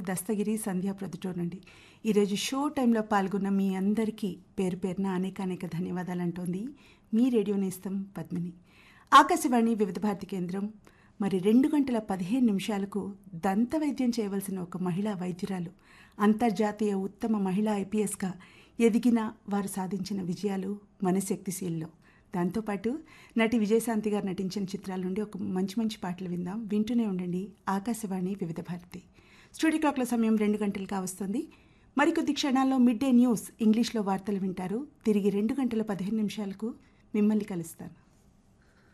దస్తగిరి సంధ్యా ప్రొద్దుటూరు నుండి ఈరోజు షో టైంలో పాల్గొన్న మీ అందరికీ పేరు పేరున అనేక అనేక ధన్యవాదాలు అంటోంది మీ రేడియో నేస్తం పద్మిని ఆకాశవాణి వివిధ భారతి కేంద్రం మరి రెండు గంటల పదిహేను నిమిషాలకు దంత వైద్యం చేయవలసిన ఒక మహిళా వైద్యురాలు అంతర్జాతీయ ఉత్తమ మహిళా ఐపీఎస్గా ఎదిగిన వారు సాధించిన విజయాలు మన శక్తిశీల్లో దాంతోపాటు నటి విజయశాంతి గారు నటించిన చిత్రాల నుండి ఒక మంచి మంచి పాటలు విందాం వింటూనే ఉండండి ఆకాశవాణి వివిధ భారతి స్టూడియో క్లాక్ల సమయం రెండు గంటలు కావస్తుంది మరికొద్ది క్షణాల్లో మిడ్ డే న్యూస్ ఇంగ్లీష్లో వార్తలు వింటారు తిరిగి రెండు గంటల పదిహేను నిమిషాలకు మిమ్మల్ని కలుస్తాను